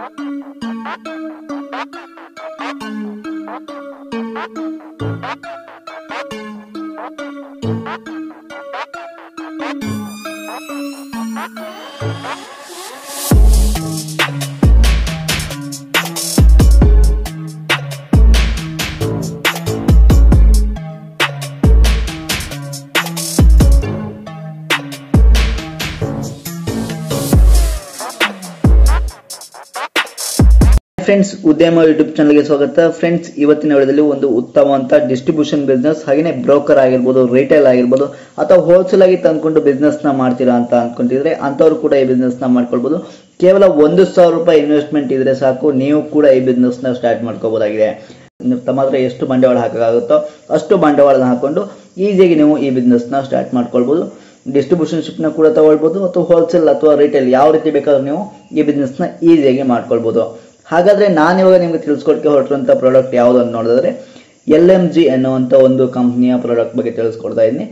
friends ಉದ್ಯಮ YouTube ಚಾನಲ್ಗೆ ಸ್ವಾಗತ ಫ್ರೆಂಡ್ಸ್ ಇವತ್ತಿನ ವಿಡಿಯೋದಲ್ಲಿ ಒಂದು ಉತ್ತಮವಂತ ಡಿಸ್ಟ್ರಿಬ್ಯೂಷನ್ ಬಿಸ್ನೆಸ್ ಹಾಗೆಯೇ ಬ್ರೋಕರ್ ಆಗಿರ್ಬೋದು ರಿಟೇಲ್ ಆಗಿರ್ಬೋದು ಅಥವಾ ಹೋಲ್ಸೇಲ್ ಆಗಿ ತಂದ್ಕೊಂಡು ಬಿಸ್ನೆಸ್ ನ ಮಾಡ್ತೀರಾ ಅಂತ ಅನ್ಕೊಂಡಿದ್ರೆ ಅಂತವ್ರು ಕೂಡ ಈ ಬಿಸ್ನೆಸ್ ನ ಮಾಡ್ಕೊಳ್ಬೋದು ಕೇವಲ ಒಂದು ಸಾವಿರ ರೂಪಾಯಿ ಇನ್ವೆಸ್ಟ್ಮೆಂಟ್ ಇದ್ರೆ ಸಾಕು ನೀವು ಕೂಡ ಈ ಬಿಸ್ನೆಸ್ ನ ಸ್ಟಾರ್ಟ್ ಮಾಡ್ಕೋಬಹುದಾಗಿದೆ ತಮ್ಮ ಹತ್ರ ಎಷ್ಟು ಬಂಡವಾಳ ಹಾಕಾಗುತ್ತೋ ಅಷ್ಟು ಬಂಡವಾಳನ ಹಾಕೊಂಡು ಈಸಿಯಾಗಿ ನೀವು ಈ ಬಿಸ್ನೆಸ್ ನ ಸ್ಟಾರ್ಟ್ ಮಾಡ್ಕೊಳ್ಬೋದು ಡಿಸ್ಟ್ರಿಬ್ಯೂಷನ್ ಶಿಪ್ ನ ಕೂಡ ತಗೊಳ್ಬೋದು ಅಥವಾ ಹೋಲ್ಸೇಲ್ ಅಥವಾ ರಿಟೇಲ್ ಯಾವ ರೀತಿ ಬೇಕಾದ್ರೂ ನೀವು ಈ ಬಿಸ್ನೆಸ್ ನ ಈಸಿಯಾಗಿ ಮಾಡ್ಕೊಳ್ಬೋದು ಹಾಗಾದ್ರೆ ನಾನು ಇವಾಗ ನಿಮ್ಗೆ ತಿಳಿಸ್ಕೊಡ್ಕೆ ಹೊರಟಿರುವಂತ ಪ್ರಾಡಕ್ಟ್ ಯಾವುದು ಅಂತ ನೋಡಿದ್ರೆ ಎಲ್ ಎಂ ಜಿ ಅನ್ನುವಂಥ ಒಂದು ಕಂಪ್ನಿಯ ಪ್ರಾಡಕ್ಟ್ ಬಗ್ಗೆ ತಿಳಿಸ್ಕೊಡ್ತಾ ಇದ್ದೀನಿ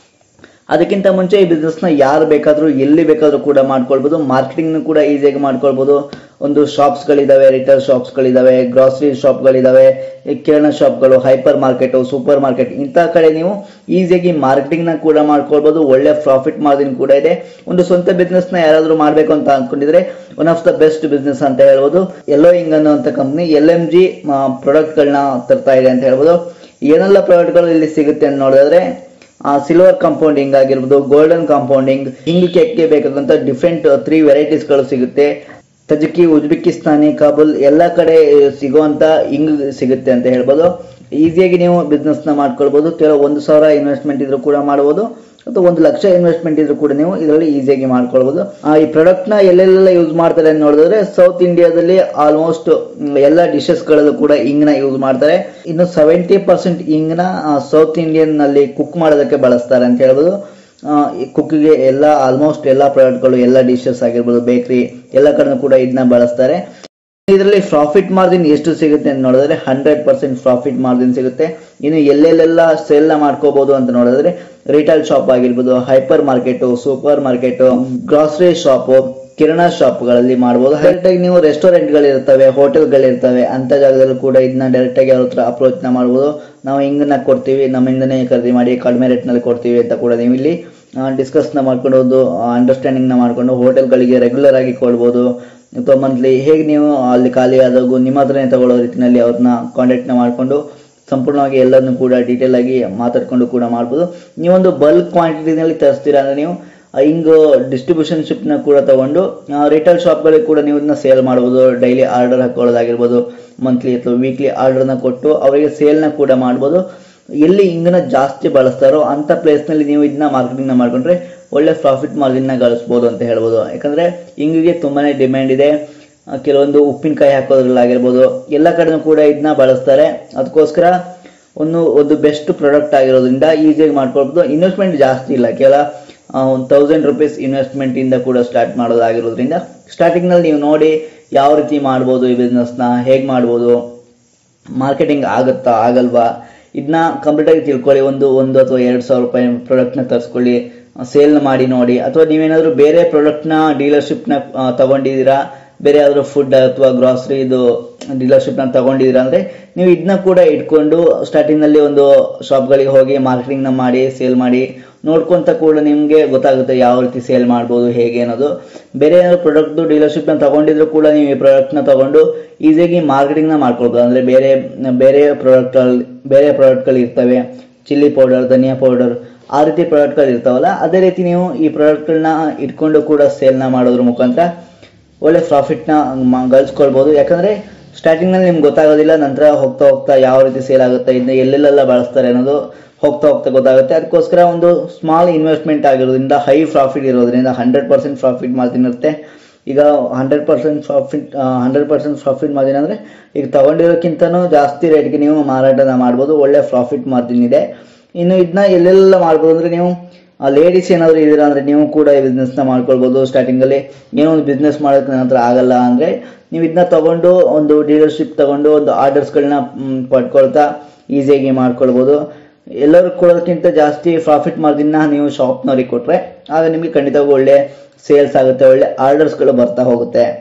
ಅದಕ್ಕಿಂತ ಮುಂಚೆ ಈ ಬಿಸ್ನೆಸ್ ನ ಯಾರು ಬೇಕಾದ್ರೂ ಎಲ್ಲಿ ಬೇಕಾದ್ರೂ ಕೂಡ ಮಾಡ್ಕೊಳ್ಬೋದು ಮಾರ್ಕೆಟಿಂಗ್ ಕೂಡ ಈಸಿಯಾಗಿ ಮಾಡ್ಕೊಳ್ಬೋದು ಒಂದು ಶಾಪ್ಸ್ ಗಳಿದಾವೆ ರಿಟೇಲ್ ಶಾಪ್ಸ್ ಗಳಿದಾವೆ ಗ್ರಾಸರಿ ಶಾಪ್ ಗಳಿದಾವೆ ಈ ಕಿರಾಣ ಶಾಪ್ಗಳು ಹೈಪರ್ ಮಾರ್ಕೆಟ್ ಸೂಪರ್ ಮಾರ್ಕೆಟ್ ಇಂಥ ಕಡೆ ನೀವು ಈಸಿಯಾಗಿ ಮಾರ್ಕೆಟಿಂಗ್ ನ ಕೂಡ ಮಾಡ್ಕೊಳ್ಬೋದು ಒಳ್ಳೆ ಪ್ರಾಫಿಟ್ ಮಾರ್ಜಿನ್ ಕೂಡ ಇದೆ ಒಂದು ಸ್ವಂತ ಬಿಸ್ನೆಸ್ ನ ಯಾರಾದ್ರೂ ಮಾಡ್ಬೇಕು ಅಂತ ಅನ್ಕೊಂಡಿದ್ರೆ one of the best business ಅಂತ ಹೇಳ್ಬೋದು ಎಲ್ಲೋ ಹಿಂಗ್ ಅನ್ನುವಂಥ company L M G product ಗಳನ್ನ ತರ್ತಾ ಇದೆ ಅಂತ ಹೇಳ್ಬೋದು ಏನೆಲ್ಲ ಪ್ರಾಡಕ್ಟ್ ಗಳು ಇಲ್ಲಿ ಸಿಗುತ್ತೆ ಅಂತ ನೋಡಿದ್ರೆ ಸಿಲ್ವರ್ ಕಾಂಪೌಂಡಿಂಗ್ ಆಗಿರ್ಬೋದು ಗೋಲ್ಡನ್ ಕಾಂಪೌಂಡಿಂಗ್ ಹಿಂಗ್ ಕೇಕ್ಗೆ ಬೇಕಾದಂತ ಡಿಫ್ರೆಂಟ್ ತ್ರೀ ವೆರೈಟೀಸ್ ಗಳು ಸಿಗುತ್ತೆ ತಜಕಿ ಉಜ್ಬೇಕಿಸ್ತಾನಿ ಕಾಬೂಲ್ ಎಲ್ಲ ಕಡೆ ಸಿಗುವಂತ ಹಿಂಗ್ ಸಿಗುತ್ತೆ ಅಂತ ಹೇಳ್ಬೋದು ಈಸಿಯಾಗಿ ನೀವು ಬಿಸ್ನೆಸ್ ನ ಮಾಡ್ಕೊಳ್ಬಹುದು ಕೇವಲ ಒಂದು ಸಾವಿರ ಇನ್ವೆಸ್ಟ್ಮೆಂಟ್ ಇದ್ರೂ ಕೂಡ ಮಾಡಬಹುದು ಅಥವಾ ಒಂದು ಲಕ್ಷ ಇನ್ವೆಸ್ಟ್ಮೆಂಟ್ ಇದ್ರೂ ಕೂಡ ನೀವು ಇದರಲ್ಲಿ ಈಸಿಯಾಗಿ ಮಾಡ್ಕೊಳ್ಬಹುದು ಆ, ಈ ಪ್ರಾಡಕ್ಟ್ ನ ಎಲ್ಲೆಲ್ಲ ಯೂಸ್ ಮಾಡ್ತಾರೆ ಅಂತ ನೋಡಿದ್ರೆ ಸೌತ್ ಇಂಡಿಯಾದಲ್ಲಿ ಆಲ್ಮೋಸ್ಟ್ ಎಲ್ಲ ಡಿಶಸ್ ಗಳಲ್ಲೂ ಕೂಡ ಇಂಗ್ ನ ಯೂಸ್ ಮಾಡ್ತಾರೆ ಇನ್ನು ಸೆವೆಂಟಿ ಪರ್ಸೆಂಟ್ ಇಂಗ್ ನ ಸೌತ್ ಇಂಡಿಯನ್ ನಲ್ಲಿ ಕುಕ್ ಮಾಡೋದಕ್ಕೆ ಬಳಸ್ತಾರೆ ಅಂತ ಹೇಳ್ಬೋದು ಕುಕ್ಕಿಗೆ ಎಲ್ಲ ಆಲ್ಮೋಸ್ಟ್ ಎಲ್ಲ ಪ್ರಾಡಕ್ಟ್ಗಳು ಎಲ್ಲ ಡಿಶಸ್ ಆಗಿರ್ಬೋದು ಬೇಕರಿ ಎಲ್ಲ ಕಡೆ ಕೂಡ ಇದನ್ನ ಬಳಸ್ತಾರೆ ಇದರಲ್ಲಿ ಪ್ರಾಫಿಟ್ ಮಾರ್ಜಿನ್ ಎಷ್ಟು ಸಿಗುತ್ತೆ ಅಂತ ನೋಡಿದ್ರೆ ಹಂಡ್ರೆಡ್ ಪರ್ಸೆಂಟ್ ಪ್ರಾಫಿಟ್ ಮಾರ್ಜಿನ್ ಸಿಗುತ್ತೆ ಇನ್ನು ಎಲ್ಲೆಲ್ಲೆಲ್ಲ ಸೇಲ್ ನ ಮಾಡ್ಕೋಬಹುದು ಅಂತ ನೋಡಿದ್ರೆ ರಿಟೇಲ್ ಶಾಪ್ ಆಗಿರ್ಬೋದು hyper market super market grocery shop kirana shop ಗಳಲ್ಲಿ ಮಾಡಬಹುದು ಡೈರೆಕ್ಟ್ ಆಗಿ ನೀವು ರೆಸ್ಟೋರೆಂಟ್ ಗಳಿರ್ತವೆ ಹೋಟೆಲ್ ಗಳಿರ್ತವೆ ಅಂತ ಜಾಗದಲ್ಲಿ ಕೂಡ ಇದನ್ನ ಡೈರೆಕ್ಟ್ ಆಗಿ ಅವ್ರ ಹತ್ರ ಅಪ್ರೋಚ್ ನ ಮಾಡಬಹುದು ನಾವು ಹಿಂಗನ್ನ ಕೊಡ್ತೀವಿ ನಮ್ಮಿಂದನೇ ಖರೀದಿ ಮಾಡಿ ಕಡಿಮೆ ರೇಟ್ ನಲ್ಲಿ ಕೊಡ್ತೀವಿ ಅಂತ ಕೂಡ ನೀವು ಇಲ್ಲಿ ಡಿಸ್ಕಸ್ ನ ಮಾಡ್ಕೊಂಡು ಒಂದು ಅಂಡರ್ಸ್ಟ್ಯಾಂಡಿಂಗ್ ನ ಮಾಡ್ಕೊಂಡು ಹೋಟೆಲ್ ಗಳಿಗೆ ರೆಗ್ಯುಲರ್ ಆಗಿ ಕೊಡ್ಬೋದು ಅಥವಾ ಮಂತ್ಲಿ ಹೇಗೆ ನೀವು ಅಲ್ಲಿ ಖಾಲಿ ಆದಾಗೂ ನಿಮ್ಮ ಹತ್ರನೇ ತಗೊಳ್ಳೋ ರೀತಿಯಲ್ಲಿ ಅವ್ರನ್ನ ಕಾಂಟ್ಯಾಕ್ಟ್ ನ ಮಾಡ್ಕೊಂಡು ಸಂಪೂರ್ಣವಾಗಿ ಎಲ್ಲದನ್ನು ಕೂಡ ಡೀಟೇಲ್ ಆಗಿ ಮಾತಾಡ್ಕೊಂಡು ಕೂಡ ಮಾಡ್ಬೋದು ನೀವೊಂದು ಬಲ್ಕ್ ಕ್ವಾಂಟಿಟಿನಲ್ಲಿ ತರಿಸ್ತೀರಾ ಅಂದ್ರೆ ನೀವು ಹಿಂಗ್ ಡಿಸ್ಟ್ರಿಬ್ಯೂಷನ್ ಶಿಪ್ ನ ಕೂಡ ತಗೊಂಡು ರಿಟೇಲ್ ಶಾಪ್ ಗಳಿಗೆ ಕೂಡ ನೀವು ಇದನ್ನ ಸೇಲ್ ಮಾಡಬಹುದು ಡೈಲಿ ಆರ್ಡರ್ ಹಾಕೊಳ್ಳೋದಾಗಿರ್ಬೋದು ಮಂತ್ಲಿ ಅಥವಾ ವೀಕ್ಲಿ ಆರ್ಡರ್ ನ ಕೊಟ್ಟು ಅವರಿಗೆ ಸೇಲ್ ನ ಕೂಡ ಮಾಡ್ಬೋದು ಎಲ್ಲಿ ಹಿಂಗನ ಜಾಸ್ತಿ ಬಳಸ್ತಾರೋ ಅಂತ ಪ್ಲೇಸ್ ನಲ್ಲಿ ನೀವು ಇದನ್ನ ಮಾರ್ಕೆಟಿಂಗ್ ನ ಮಾಡ್ಕೊಂಡ್ರೆ ಒಳ್ಳೆ ಪ್ರಾಫಿಟ್ ಮಾರ್ಜಿನ್ ನ ಗಳಿಸಬಹುದು ಅಂತ ಹೇಳ್ಬೋದು ಯಾಕಂದ್ರೆ ಹಿಂಗಿಗೆ ತುಂಬಾನೇ ಡಿಮ್ಯಾಂಡ್ ಇದೆ ಆ, ಕೆಲವೊಂದು ಉಪ್ಪಿನಕಾಯಿ ಹಾಕೋದ್ರಲ್ಲಾಗಿರ್ಬೋದು ಎಲ್ಲ ಕಡೆನೂ ಕೂಡ ಇದನ್ನ ಬಳಸ್ತಾರೆ ಅದಕ್ಕೋಸ್ಕರ ಒಂದು ಒಂದು ಬೆಸ್ಟ್ ಪ್ರಾಡಕ್ಟ್ ಆಗಿರೋದ್ರಿಂದ ಈಸಿಯಾಗಿ ಮಾಡ್ಕೊಳ್ಬೋದು ಇನ್ವೆಸ್ಟ್ಮೆಂಟ್ ಜಾಸ್ತಿ ಇಲ್ಲ ಕೇವಲ ಒಂದು ತೌಸಂಡ್ ರುಪೀಸ್ ಇನ್ವೆಸ್ಟ್ಮೆಂಟ್ ಇಂದ ಕೂಡ ಸ್ಟಾರ್ಟ್ ಮಾಡೋದಾಗಿರೋದ್ರಿಂದ ಸ್ಟಾರ್ಟಿಂಗ್ ನಲ್ಲಿ ನೀವು ನೋಡಿ ಯಾವ ರೀತಿ ಮಾಡ್ಬೋದು ಈ business ನ ಹೇಗ್ ಮಾಡ್ಬೋದು ಮಾರ್ಕೆಟಿಂಗ್ ಆಗುತ್ತಾ ಆಗಲ್ವಾ ಇದನ್ನ ಕಂಪ್ಲೀಟ್ ಆಗಿ ತಿಳ್ಕೊಳ್ಳಿ ಒಂದು ಒಂದು ಅಥವಾ ಎರಡು ಸಾವಿರ ರೂಪಾಯಿ ಪ್ರಾಡಕ್ಟ್ ನ ತರಿಸ್ಕೊಳ್ಳಿ ಸೇಲ್ ಮಾಡಿ ನೋಡಿ ಅಥವಾ ನೀವೇನಾದ್ರೂ ಬೇರೆ ಪ್ರಾಡಕ್ಟ್ ನ ಡೀಲರ್ಶಿಪ್ ನ ಆ, ತಗೊಂಡಿದ್ದೀರಾ ಬೇರೆ ಯಾವ್ದಾದ್ರು ಫುಡ್ ಅಥವಾ ಗ್ರಾಸರಿ ಇದು ಡೀಲರ್ಶಿಪ್ ನ ತಗೊಂಡಿದ್ದೀರಾ ಅಂದ್ರೆ ನೀವು ಇದನ್ನ ಕೂಡ ಇಟ್ಕೊಂಡು ಸ್ಟಾರ್ಟಿಂಗ್ ನಲ್ಲಿ ಒಂದು ಶಾಪ್ ಗಳಿಗೆ ಹೋಗಿ ಮಾರ್ಕೆಟಿಂಗ್ ನ ಮಾಡಿ ಸೇಲ್ ಮಾಡಿ ನೋಡ್ಕೊಂತ ಕೂಡ ನಿಮ್ಗೆ ಗೊತ್ತಾಗುತ್ತೆ ಯಾವ ರೀತಿ ಸೇಲ್ ಮಾಡ್ಬೋದು ಹೇಗೆ ಅನ್ನೋದು ಬೇರೆ ಏನಾದ್ರು ಪ್ರಾಡಕ್ಟ್ ಡೀಲರ್ಶಿಪ್ ನ ತಗೊಂಡಿದ್ರು ಕೂಡ ನೀವು ಈ ಪ್ರಾಡಕ್ಟ್ ನ ತಗೊಂಡು ಈಸಿಯಾಗಿ ಮಾರ್ಕೆಟಿಂಗ್ ನ ಮಾಡ್ಕೊಳ್ಬೋದು ಅಂದ್ರೆ ಬೇರೆ ಬೇರೆ ಪ್ರಾಡಕ್ಟ್ ಬೇರೆ ಪ್ರಾಡಕ್ಟ್ ಗಳು ಇರ್ತವೆ ಚಿಲ್ಲಿ ಪೌಡರ್ ಧನಿಯಾ ಪೌಡರ್ ಆ ರೀತಿ ಪ್ರಾಡಕ್ಟ್ ಗಳು ಇರ್ತಾವಲ್ಲ ಅದೇ ರೀತಿ ನೀವು ಈ ಪ್ರಾಡಕ್ಟ್ ಗಳನ್ನ ಇಟ್ಕೊಂಡು ಕೂಡ ಸೇಲ್ ನ ಮಾಡೋದ್ರ ಮುಖಾಂತರ ಒಳ್ಳೆ ಪ್ರಾಫಿಟ್ ನ ಮ- ಗಳಿಸ್ಕೊಳ್ಬಹುದು ಯಾಕಂದ್ರೆ ಸ್ಟಾರ್ಟಿಂಗ್ ನಲ್ಲಿ ನಿಮ್ಗೆ ಗೊತ್ತಾಗೋದಿಲ್ಲ ನಂತರ ಹೋಗ್ತಾ ಹೋಗ್ತಾ ಯಾವ ರೀತಿ ಸೇಲ್ ಆಗುತ್ತೆ ಇದನ್ನ ಎಲ್ಲೆಲ್ಲೆಲ್ಲ ಬಳಸ್ತಾರೆ ಅನ್ನೋದು ಹೋಗ್ತಾ ಹೋಗ್ತಾ ಗೊತ್ತಾಗುತ್ತೆ ಅದಕ್ಕೋಸ್ಕರ ಒಂದು ಸ್ಮಾಲ್ ಇನ್ವೆಸ್ಟ್ಮೆಂಟ್ ಆಗಿರೋದ್ರಿಂದ ಹೈ ಪ್ರಾಫಿಟ್ ಇರೋದ್ರಿಂದ ಹಂಡ್ರೆಡ್ ಪರ್ಸೆಂಟ್ ಪ್ರಾಫಿಟ್ ಮಾರ್ಜಿನ್ ಇರುತ್ತೆ ಈಗ hundred percent profit hundred percent profit margin ಅಂದ್ರೆ ಈಗ ತಗೊಂಡಿರೋಕ್ಕಿಂತನೂ ಜಾಸ್ತಿ ರೇಟ್ಗೆ ನೀವು ಮಾರಾಟನ ಮಾಡ್ಬೋದು ಒಳ್ಳೆ ಪ್ರಾಫಿಟ್ ಮಾರ್ಜಿನ್ ಇದೆ ಇನ್ನು ಇದನ್ನ ಎಲ್ಲೆಲ್ಲ ಮಾಡ್ಬೋದು ಅಂದ್ರೆ ನೀವು ಲೇಡೀಸ್ ಏನಾದ್ರು ಇದೀರಾ ಅಂದ್ರೆ ನೀವು ಕೂಡ ಈ ಬಿಸ್ನೆಸ್ ನ ಮಾಡ್ಕೊಳ್ಬಹುದು ಸ್ಟಾರ್ಟಿಂಗ್ ಅಲ್ಲಿ ಏನೋ ಒಂದು ಬಿಸ್ನೆಸ್ ಮಾಡೋಕೆ ನನ್ನ ಹತ್ರ ಆಗಲ್ಲ ಅಂದ್ರೆ ನೀವು ಇದನ್ನ ತಗೊಂಡು ಒಂದು ಡೀಲರ್ಶಿಪ್ ತಗೊಂಡು ಒಂದು ಆರ್ಡರ್ಸ್ ಗಳನ್ನ ಪಡ್ಕೊಳ್ತಾ ಈಸಿಯಾಗಿ ಮಾಡ್ಕೊಳ್ಬಹುದು ಎಲ್ಲರೂ ಕೊಡೋದಕ್ಕಿಂತ ಜಾಸ್ತಿ ಪ್ರಾಫಿಟ್ ಮಾರ್ಜಿನ್ ನ ನೀವು ಶಾಪ್ನವ್ರಿಗೆ ಕೊಟ್ರೆ ಆಗ ನಿಮಗೆ ಖಂಡಿತವಾಗೂ ಒಳ್ಳೆ ಸೇಲ್ಸ್ ಆಗುತ್ತೆ ಒಳ್ಳೆ ಆರ್ಡರ್ಸ್ ಗಳು ಬರ್ತಾ ಹೋಗುತ್ತೆ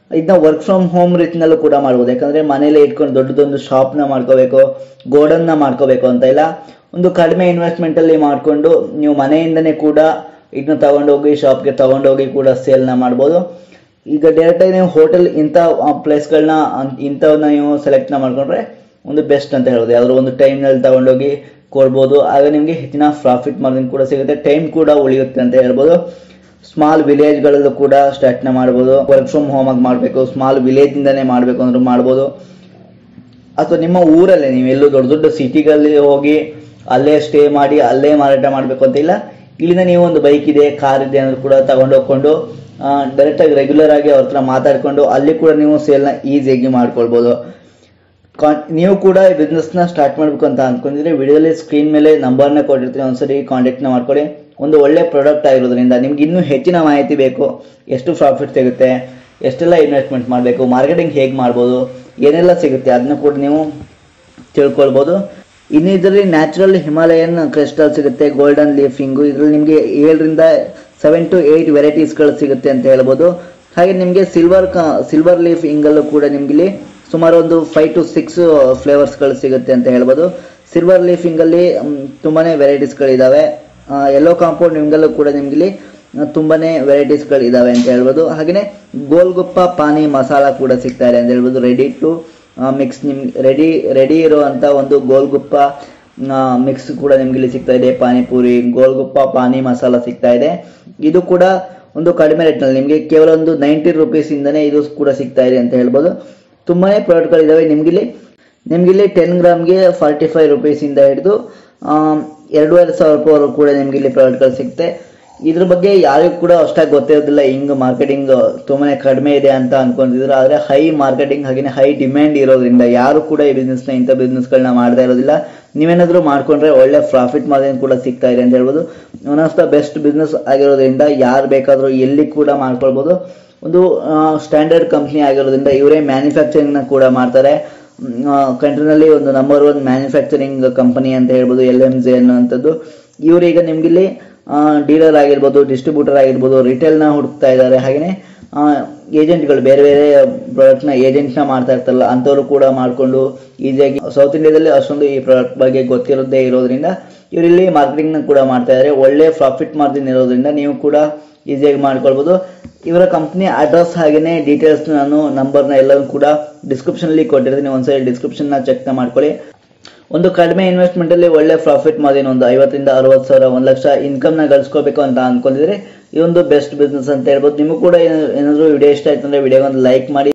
ಇದನ್ನ ವರ್ಕ್ ಫ್ರಮ್ ಹೋಮ್ ರೀತಿನಲ್ಲೂ ಕೂಡ ಮಾಡ್ಬೋದು ಯಾಕಂದ್ರೆ ಮನೇಲೆ ಇಟ್ಕೊಂಡು ದೊಡ್ಡದೊಂದು ಶಾಪ್ನ ಮಾಡ್ಕೋಬೇಕು ಗೋಡನ್ನ ಮಾಡ್ಕೋಬೇಕು ಅಂತ ಇಲ್ಲ ಒಂದು ಕಡಿಮೆ ಇನ್ವೆಸ್ಟ್ಮೆಂಟ್ ಅಲ್ಲಿ ಮಾಡ್ಕೊಂಡು ನೀವು ಮನೆಯಿಂದನೇ ಕೂಡ ಇದನ್ನ ತಗೊಂಡೋಗಿ ಶಾಪ್ಗೆ ತಗೊಂಡೋಗಿ ಕೂಡ ಸೇಲ್ನ ಮಾಡ್ಬೋದು ಈಗ ಡೈರೆಕ್ಟ್ ಆಗಿ ನೀವು ಹೋಟೆಲ್ ಇಂಥ ಪ್ಲೇಸ್ಗಳನ್ನ ಇಂಥವನ್ನ ನೀವು ಸೆಲೆಕ್ಟ್ನ ಮಾಡ್ಕೊಂಡ್ರೆ ಒಂದು ಬೆಸ್ಟ್ ಅಂತ ಹೇಳ್ಬೋದು ಯಾವ್ದಾದ್ರು ಒಂದು ಟೈಮ್ನಲ್ಲಿ ತಗೊಂಡೋಗಿ ಕೊಡ್ಬೋದು ಆಗ ನಿಮಗೆ ಹೆಚ್ಚಿನ ಪ್ರಾಫಿಟ್ ಮಾರ್ಜಿನ್ ಕೂಡ ಸಿಗುತ್ತೆ ಟೈಮ್ ಕೂಡ ಉಳಿಯುತ್ತೆ ಅಂತ ಹೇಳ್ಬೋದು ಸ್ಮಾಲ್ ವಿಲೇಜ್ಗಳಲ್ಲೂ ಕೂಡ ಸ್ಟಾರ್ಟ್ನ ಮಾಡ್ಬೋದು ವರ್ಕ್ ಫ್ರಮ್ ಹೋಮ್ ಆಗಿ ಮಾಡಬೇಕು ಸ್ಮಾಲ್ ವಿಲೇಜ್ ಇಂದಾನೆ ಮಾಡಬೇಕು ಅಂದ್ರೂ ಮಾಡ್ಬೋದು ಅಥವಾ ನಿಮ್ಮ ಊರಲ್ಲೇ ನೀವು ಎಲ್ಲೂ ದೊಡ್ಡ ದೊಡ್ಡ ಸಿಟಿಗಳಲ್ಲಿ ಹೋಗಿ ಅಲ್ಲೇ ಸ್ಟೇ ಮಾಡಿ ಅಲ್ಲೇ ಮಾರಾಟ ಮಾಡಬೇಕು ಅಂತ ಇಲ್ಲ ಇಲ್ಲಿಂದ ನೀವು ಒಂದು ಬೈಕ್ ಇದೆ ಕಾರ್ ಇದೆ ಅಂದ್ರೂ ಕೂಡ ತಗೊಂಡೋಗ್ಕೊಂಡು ಡೈರೆಕ್ಟ್ ಆಗಿ ರೆಗ್ಯುಲರ್ ಆಗಿ ಅವ್ರ ಹತ್ರ ಮಾತಾಡ್ಕೊಂಡು ಅಲ್ಲಿ ಕೂಡ ನೀವು ಸೇಲ್ನ ಈಸಿಯಾಗಿ ಮಾಡ್ಕೊಳ್ಬೋದು ಕಾನ್ ನೀವು ಕೂಡ ಈ ಬಿಸ್ನೆಸ್ನ ಸ್ಟಾರ್ಟ್ ಮಾಡಬೇಕು ಅಂತ ಅನ್ಕೊಂಡಿದ್ರೆ ವಿಡಿಯೋದಲ್ಲಿ ಸ್ಕ್ರೀನ್ ಮೇಲೆ ನಂಬರ್ನ ಕೊಟ್ಟಿರ್ತೀನಿ ಒಂದ್ಸರಿ ಕಾಂಟ್ಯಾಕ್ಟ್ನ ಮಾಡ್ಕೊಳ್ಳಿ ಒಂದು ಒಳ್ಳೆ ಪ್ರಾಡಕ್ಟ್ ಆಗಿರೋದ್ರಿಂದ ನಿಮ್ಗೆ ಇನ್ನೂ ಹೆಚ್ಚಿನ ಮಾಹಿತಿ ಬೇಕು ಎಷ್ಟು ಪ್ರಾಫಿಟ್ ಸಿಗುತ್ತೆ ಎಷ್ಟೆಲ್ಲ ಇನ್ವೆಸ್ಟ್ಮೆಂಟ್ ಮಾಡಬೇಕು ಮಾರ್ಕೆಟಿಂಗ್ ಹೇಗೆ ಮಾಡ್ಬೋದು ಏನೆಲ್ಲ ಸಿಗುತ್ತೆ ಅದನ್ನ ಕೂಡ ನೀವು ತಿಳ್ಕೊಳ್ಬೋದು ಇನ್ನು ಇದರಲ್ಲಿ ನ್ಯಾಚುರಲ್ ಹಿಮಾಲಯನ್ ಕ್ರಿಸ್ಟಲ್ ಸಿಗುತ್ತೆ ಗೋಲ್ಡನ್ ಲೀಫಿಂಗು ಇದರಲ್ಲಿ ನಿಮಗೆ ಏಳರಿಂದ ಸೆವೆನ್ ಟು ಏಯ್ಟ್ ವೆರೈಟೀಸ್ಗಳು ಸಿಗುತ್ತೆ ಅಂತ ಹೇಳ್ಬೋದು ಹಾಗೆ ನಿಮಗೆ ಸಿಲ್ವರ್ ಸಿಲ್ವರ್ ಲೀಫ್ ಇಂಗಲ್ಲೂ ಕೂಡ ನಿಮ್ಗೆ ಇಲ್ಲಿ ಸುಮಾರು ಒಂದು ಫೈವ್ ಟು ಸಿಕ್ಸ್ ಫ್ಲೇವರ್ಸ್ಗಳು ಸಿಗುತ್ತೆ ಅಂತ ಹೇಳ್ಬೋದು ಸಿಲ್ವರ್ ಲೀಫ್ ಇಂಗಲ್ಲಿ ಮ್, ತುಂಬಾನೇ ವೆರೈಟೀಸ್ಗಳಿದ್ದಾವೆ ಯೆಲ್ಲೋ ಕಾಂಪೌಂಡ್ ಇಂಗಲ್ಲೂ ಕೂಡ ನಿಮ್ಗೆ ಇಲ್ಲಿ ಆ, ತುಂಬಾನೇ ವೆರೈಟೀಸ್ಗಳು ಇದಾವೆ ಅಂತ ಹೇಳ್ಬೋದು ಹಾಗೆಯೇ ಗೋಲ್ಗುಪ್ಪ ಪಾನಿ ಮಸಾಲ ಕೂಡ ಸಿಗ್ತಾ ಇದೆ ಅಂತ ಹೇಳ್ಬೋದು ರೆಡಿ ಟು ಮಿಕ್ಸ್ ನಿಮ್ ರೆಡಿ ರೆಡಿ ಇರುವಂತ ಒಂದು ಗೋಲ್ಗುಪ್ಪ ಮಿಕ್ಸ್ ಕೂಡ ನಿಮ್ಗೆ ಇಲ್ಲಿ ಸಿಗ್ತಾ ಇದೆ ಪಾನಿಪುರಿ ಗೋಲ್ಗುಪ್ಪ ಪಾನಿ ಮಸಾಲ ಸಿಗ್ತಾ ಇದೆ ಇದು ಕೂಡ ಒಂದು ಕಡಿಮೆ ರೇಟ್ನಲ್ಲಿ ನಿಮಗೆ ಕೇವಲ ಒಂದು ನೈಂಟಿ ರುಪೀಸ್ ಇಂದನೇ ಇದು ಕೂಡ ಸಿಗ್ತಾ ಇದೆ ಅಂತ ಹೇಳ್ಬೋದು ತುಂಬಾನೇ ಪ್ರಾಡಕ್ಟ್ಗಳಿದಾವೆ ನಿಮ್ಗಿಲ್ಲಿ ನಿಮ್ಗಿಲ್ಲಿ ಟೆನ್ ಗ್ರಾಮ್ಗೆ ಫಾರ್ಟಿ ಫೈವ್ ರುಪೀಸಿಂದ ಹಿಡಿದು ಎರಡೂವರೆ ಸಾವಿರ ರೂಪಾಯಿವರೆಗೂ ಕೂಡ ನಿಮ್ಗಿಲ್ಲಿ ಪ್ರಾಡಕ್ಟ್ಗಳು ಸಿಗುತ್ತೆ ಇದ್ರ ಬಗ್ಗೆ ಯಾರಿಗೂ ಕೂಡ ಅಷ್ಟಾಗಿ ಗೊತ್ತಿರೋದಿಲ್ಲ ಹಿಂಗ್ ಮಾರ್ಕೆಟಿಂಗ್ ತುಂಬಾನೇ ಕಡಿಮೆ ಇದೆ ಅಂತ ಅನ್ಕೊಂತಿದ್ರು ಆದ್ರೆ ಹೈ ಮಾರ್ಕೆಟಿಂಗ್ ಹಾಗೆ ಹೈ ಡಿಮ್ಯಾಂಡ್ ಇರೋದ್ರಿಂದ ಯಾರು ಕೂಡ ಈ ಬಿಸ್ನೆಸ್ನ ಇಂಥ ಬಿಸ್ನೆಸ್ಗಳನ್ನ ಮಾಡ್ತಾ ಇರೋದಿಲ್ಲ ನೀವೇನಾದ್ರೂ ಮಾಡ್ಕೊಂಡ್ರೆ ಒಳ್ಳೆ ಪ್ರಾಫಿಟ್ ಮಾರ್ಜಿನ್ ಕೂಡ ಸಿಗ್ತಾ ಇದೆ ಅಂತ ಹೇಳ್ಬೋದು one of the best business ಆಗಿರೋದ್ರಿಂದ ಯಾರು ಬೇಕಾದ್ರೂ ಎಲ್ಲಿ ಕೂಡ ಮಾಡ್ಕೊಳ್ಬೋದು ಒಂದು ಸ್ಟ್ಯಾಂಡರ್ಡ್ ಕಂಪ್ನಿ ಆಗಿರೋದ್ರಿಂದ ಇವರೇ ಮ್ಯಾನುಫ್ಯಾಕ್ಚರಿಂಗ್ನ ಕೂಡ ಮಾಡ್ತಾರೆ ಕಂಟ್ರಿನಲ್ಲಿ ಒಂದು ನಂಬರ್ ಒನ್ ಮ್ಯಾನುಫ್ಯಾಕ್ಚರಿಂಗ್ ಕಂಪನಿ ಅಂತ ಹೇಳ್ಬೋದು ಎಲ್ ಎಮ್ ಜೆ ಅನ್ನುವಂಥದ್ದು ಇವರೀಗ ನಿಮ್ಗಿಲ್ಲಿ ಡೀಲರ್ ಆಗಿರ್ಬೋದು ಡಿಸ್ಟ್ರಿಬ್ಯೂಟರ್ ಆಗಿರ್ಬೋದು ರಿಟೇಲ್ನ ಹುಡುಕ್ತಾ ಇದ್ದಾರೆ ಹಾಗೆಯೇ ಏಜೆಂಟ್ಗಳು ಬೇರೆ ಬೇರೆ ಪ್ರಾಡಕ್ಟ್ನ ಏಜೆಂಟ್ನ ಮಾಡ್ತಾ ಇರ್ತಾರಲ್ಲ ಅಂಥವ್ರು ಕೂಡ ಮಾಡಿಕೊಂಡು ಈಸಿಯಾಗಿ ಸೌತ್ ಇಂಡಿಯಾದಲ್ಲಿ ಅಷ್ಟೊಂದು ಈ ಪ್ರಾಡಕ್ಟ್ ಬಗ್ಗೆ ಗೊತ್ತಿರೋದೇ ಇರೋದ್ರಿಂದ ಇವರಿಲ್ಲಿ ಮಾರ್ಕೆಟಿಂಗ್ನ ಕೂಡ ಮಾಡ್ತಾ ಇದ್ದಾರೆ ಒಳ್ಳೆ ಪ್ರಾಫಿಟ್ ಮಾರ್ಜಿನ್ ಇರೋದ್ರಿಂದ ನೀವು ಕೂಡ ಈಸಿಯಾಗಿ ಮಾಡ್ಕೊಳ್ಬೋದು ಇವರ ಕಂಪ್ನಿ ಅಡ್ರೆಸ್ ಹಾಗೆಯೇ ಡೀಟೇಲ್ಸ್ ನಾನು ನಂಬರ್ನ ಎಲ್ಲವೂ ಕೂಡ ಡಿಸ್ಕ್ರಿಪ್ಷನ್ ಅಲ್ಲಿ ಕೊಟ್ಟಿರ್ತೀನಿ ಒಂದ್ಸರಿ ಡಿಸ್ಕ್ರಿಪ್ಷನ್ ನ ಚೆಕ್ ಮಾಡ್ಕೊಳ್ಳಿ ಒಂದು ಕಡಿಮೆ ಇನ್ವೆಸ್ಟ್ಮೆಂಟ್ ಅಲ್ಲಿ ಒಳ್ಳೆ ಪ್ರಾಫಿಟ್ ಮಾರ್ಜಿನ್ ಒಂದು ಐವತ್ತರಿಂದ ಅರವತ್ತು ಸಾವಿರ ಒಂದು ಲಕ್ಷ ಇನ್ಕಮ್ ನ ಗಳಿಸ್ಕೋಬೇಕು ಅಂತ ಅನ್ಕೊಂಡಿದ್ರೆ ಈ ಒಂದು ಬೆಸ್ಟ್ ಬಿಸ್ನೆಸ್ ಅಂತ ಹೇಳ್ಬೋದು ನಿಮಗೂ ಕೂಡ ಏನಾದ್ರು ವಿಡಿಯೋ ಇಷ್ಟ ಆಯ್ತು ಅಂದ್ರೆ ವಿಡಿಯೋ ಒಂದು ಲೈಕ್ ಮಾಡಿ